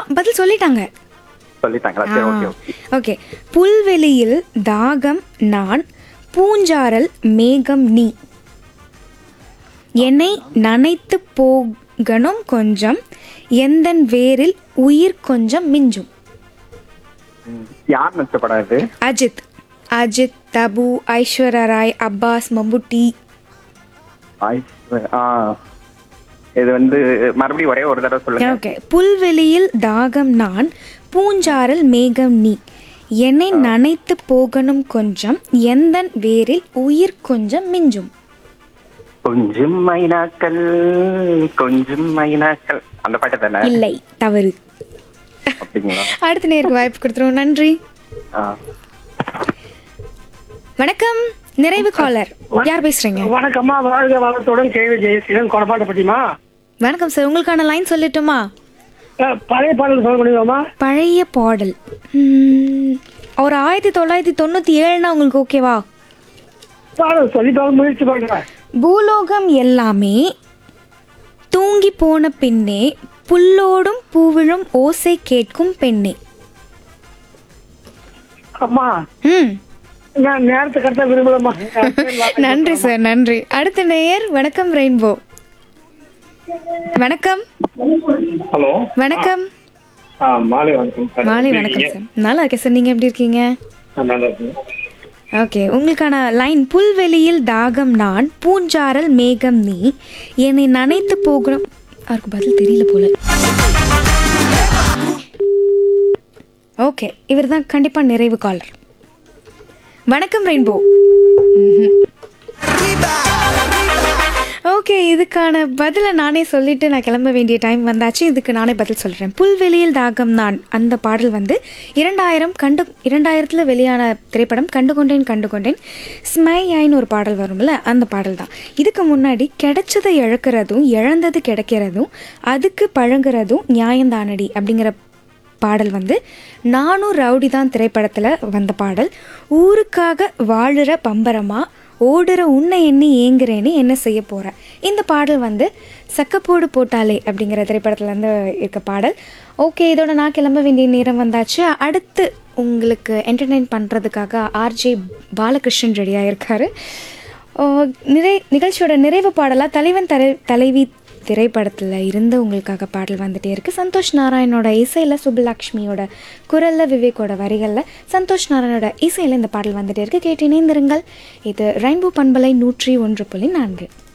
பதில் சொல்லிட்டாங்க சொல்லிட்டாங்களா சரி ஓகே ஓகே ஓகே புல்வெளியில் தாகம் நான் பூஞ்சாரல் மேகம் நீ என்னை நனைத்து போகணும் கொஞ்சம் எந்தன் வேரில் உயிர் கொஞ்சம் மிஞ்சும் ம். யார் நடிச்ச படம் இது அஜித் அஜித் தபு ஐஸ்வர்யா ராய் அப்பாஸ் மம்புட்டி ஐஸ்- ஆ இது வந்து மறுபடியும் ஒரே ஒரு தடவை சொல்லுங்க ஓகே புல்வெளியில் தாகம் நான் பூஞ்சாரல் மேகம் நீ என்னை நனைத்து போகணும் கொஞ்சம் எந்தன் வேரில் உயிர் கொஞ்சம் மிஞ்சும் கொஞ்சம் மைனாக்கள் கொஞ்சம் மைனாக்கள் அந்த பாட்டு தானே இல்லை தவறு அப்படிங்களா அடுத்த நேருக்கு வாய்ப்பு கொடுத்துருவோம் நன்றி ஆ. வணக்கம் நிறைவு காலர் யார் பேசுறீங்க வணக்கம்மா வாழ்க வளத்துடன் கேள்வி ஜெயசீலன் கொடப்பாட்டப்பட்டிமா வணக்கம் சார் உங்களுக்கான லைன் சொல்லட்டுமா பழைய பாடல் சொல்ல முடியுமாம்மா பழைய பாடல் ம், ஒரு ஆயிரத்தி தொள்ளாயிரத்தி தொண்ணூத்தி ஏழுனா உங்களுக்கு ஓகேவா பாடல் சொல்லி பார்க்க முயற்சி பண்றேன் பூலோகம் எல்லாமே தூங்கி போன பின்னே புல்லோடும் பூவிழும் ஓசை கேட்கும் பெண்ணே அம்மா ம் நான் நேரத்தை கரெக்டா விரும்பலம்மா நன்றி சார் நன்றி அடுத்த நேயர் வணக்கம் ரெயின்போ வணக்கம் ஹலோ வணக்கம் ஆ மாலை வணக்கம் சார் மாலை வணக்கம் சார் நல்லா இருக்கேன் சார் நீங்க எப்படி இருக்கீங்க ஆ, நல்லா இருக்கேன் ஓகே உங்களுக்கான லைன் புல்வெளியில் தாகம் நான் பூஞ்சாரல் மேகம் நீ என்னை நனைத்து போகணும் அவருக்கு பதில் தெரியல போல ஓகே இவர் தான் கண்டிப்பா நிறைவு காலர் வணக்கம் ரெயின்போ ஓகே இதுக்கான பதிலை நானே சொல்லிட்டு நான் கிளம்ப வேண்டிய டைம் வந்தாச்சு இதுக்கு நானே பதில் சொல்கிறேன் புல்வெளியில் தாகம் நான் அந்த பாடல் வந்து இரண்டாயிரம் கண்டு இரண்டாயிரத்தில் வெளியான திரைப்படம் கண்டு கொண்டேன் கண்டு கொண்டேன் ஸ்மை ஐன்னு ஒரு பாடல் வரும்ல அந்த பாடல் தான் இதுக்கு முன்னாடி கிடைச்சதை இழக்கிறதும் இழந்தது கிடைக்கிறதும் அதுக்கு பழங்குறதும் நியாயந்தானடி அப்படிங்கிற பாடல் வந்து நானும் ரவுடி தான் திரைப்படத்தில் வந்த பாடல் ஊருக்காக வாழுற பம்பரமா ஓடுற உன்னை எண்ணி ஏங்குறேன்னு என்ன செய்ய போகிறேன் இந்த பாடல் வந்து சக்கப்போடு போட்டாலே அப்படிங்கிற திரைப்படத்துலேருந்து இருக்க பாடல் ஓகே இதோட நான் கிளம்ப வேண்டிய நேரம் வந்தாச்சு அடுத்து உங்களுக்கு என்டர்டெயின் பண்ணுறதுக்காக ஆர்ஜே பாலகிருஷ்ணன் ரெடியாக இருக்காரு ஓ, நிறை நிகழ்ச்சியோட நிறைவு பாடலாக தலைவன் தலை தலைவி திரைப்படத்தில் இருந்து உங்களுக்காக பாடல் வந்துட்டே இருக்கு சந்தோஷ் நாராயணோட இசையில் சுப்புலக்ஷ்மியோட குரலில் விவேக்கோட வரிகளில் சந்தோஷ் நாராயணோட இசையில் இந்த பாடல் வந்துட்டே இருக்கு கேட்டு இணைந்திருங்கள் இது ரெயின்போ பண்பலை நூற்றி ஒன்று புள்ளி நான்கு